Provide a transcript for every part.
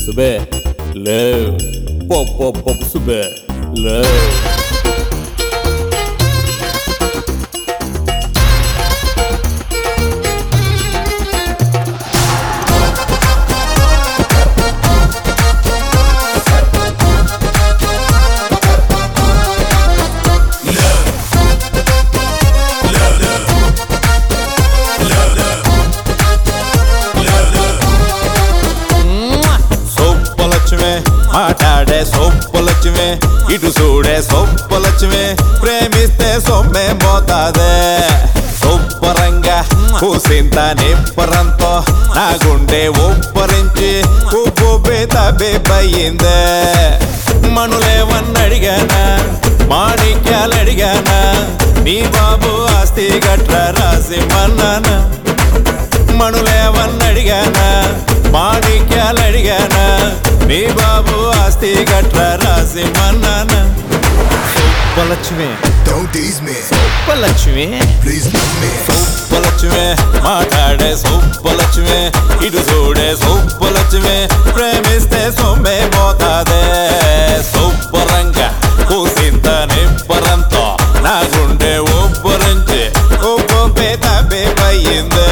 సుబే లేవ్ పప్ పప్ పప్ సుబే లేవ్ సొప్పలక్ష్మే మాట్లాడే సొప్పలక్ష్మే ఇటు చూడే సొప్పలక్ష్మే ప్రేమిస్తే సొమ్మే మోతాదే సొప్పరంగా కూసింత నిప్పరంతో నా గుండె ఉప్పరించి ఉప్పు బేతబేపయిందే మనులేవన్నడిగానా మాణిక్యాలు అడిగానా నీ బాబు ఆస్తి గట్ర రాసి మన్నానా మణులేవన్నడిగానా మాణిక్యాలు అడిగానా నీ బాబు ఆస్తి గట్ర రాసి మన్నానా Soppalakshmi Don't tease me, Soppalakshmi please love me. Soppalakshmi మాట్లాడే సొప్పలక్ష్మి ఇటు చూడే సొప్పలక్ష్మి ప్రేమిస్తే సొమ్మే పోతాదే సొప్పరంగా కూసింత నిప్పరంతో నా గుండె ఉబ్బరించి ఉప్పు పేత బేపయ్యిందే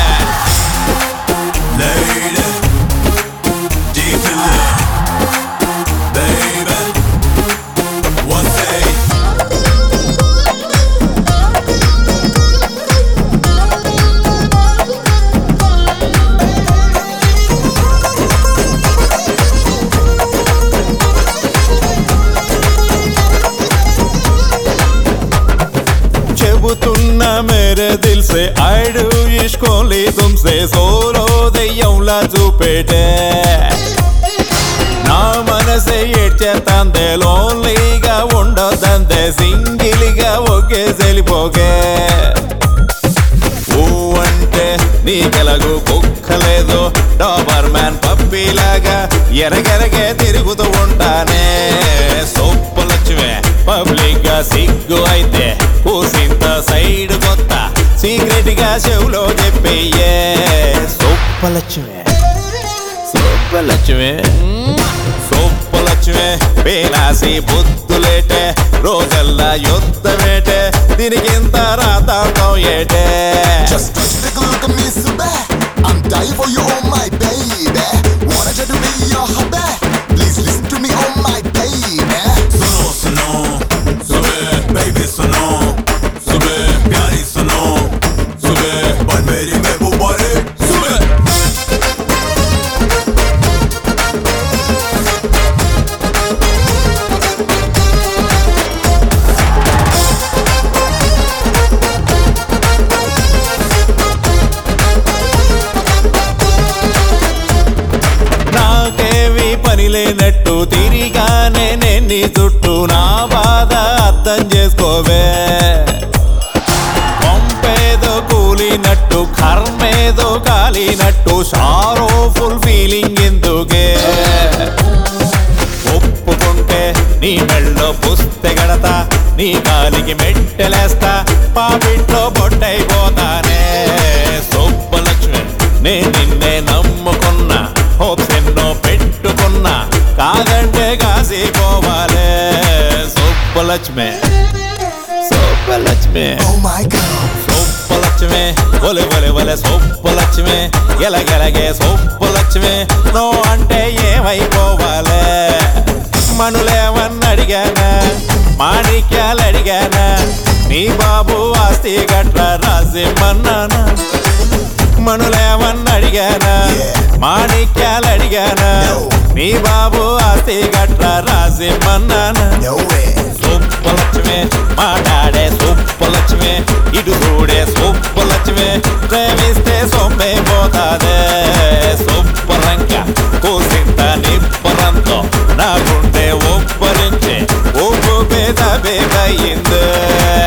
Lady, deep in love, baby. One day, చెబుతున్నా మేరే దిల్ సే ఐడు ఇష్కోలి తుమ్సే సోలో దెయ్యంలా చూపేటే నా మనసే ఏడ్చేతందే లోన్లీగా ఉండొద్దందే సింగిల్గా ఒకే సెలిపోగే ఊ అంటే నీకెలగు కుక్కలేదు డాబర్ మ్యాన్ పప్పీలాగా ఎరగెరగే తిరుగుతూ ఉంటానే సొప్పలక్ష్మే పబ్లిక్ గా సిగ్గు అయితే కూసింత సైడ్ కొత్త సీక్రెట్ గా చెవులో చెప్పయ్యే సొప్పలక్ష్మే సొప్పలక్ష్మే సొప్పలక్ష్మే పేనాసి బుద్ధులేటే రోజల్లా యుద్ధమేటే దీనికింత రాతాంతం ఏటే just take a look at me, so bad. I'm dying for you, oh my baby. Wanna try to be your hubby? Please listen to me, oh my baby. Suno, suno, sube, baby, suno, sube, प्यारी सुनो, sube, बन मेरी महबूबा रे, sube. నాకేవి పని లేనట్టు తిరిగానే నేను నీ చుట్టూ నా బాధ అర్థం చేసుకోవే పంపేదో కూలినట్టు కర్మేదో కాలినట్టు షారో ఫుల్ ఫీలింగ్ ఎందుకే ఒప్పుకుంటే నీ మెళ్ళో పుస్తే గడతా నీ కాలికి మెట్టెలేస్తా పాపిట్లో బొట్టైపోతానే సొప్పలక్ష్మి నేను నిన్నే నమ్ముకున్నా హోప్స్ ఎన్నో పెట్టుకున్నా కాదంటే కాసిపోవాలే సొప్పలక్ష్మి సొప్పలక్ష్మి Oh my God. సొప్పలక్ష్మి ఒలి ఒలి ఒలి సొప్పలక్ష్మి ఎలగెలగే సొప్పలక్ష్మి నో అంటే ఏమైపోవాలే మనులేమన్నడిగానా మాణిక్యాలు అడిగానా నీ బాబు ఆస్తి గట్ర రాసిమ్మన్నానా మనులేమన్నడిగానా మాణిక్యాలు అడిగానా నీ బాబు ఆస్తి గట్ర రాసిమ్మన్నానా No way. సొప్పలక్ష్మి మాట్లాడే సొప్పలక్ష్మి ఇటు చూడే సొప్పలక్ష్మి ప్రేమిస్తే సొమ్మే పోతాదే సొప్పరంగా కూసింత నిప్పరంతో నా గుండె ఒప్పరించి ఒప్పు పేద బేబయిందే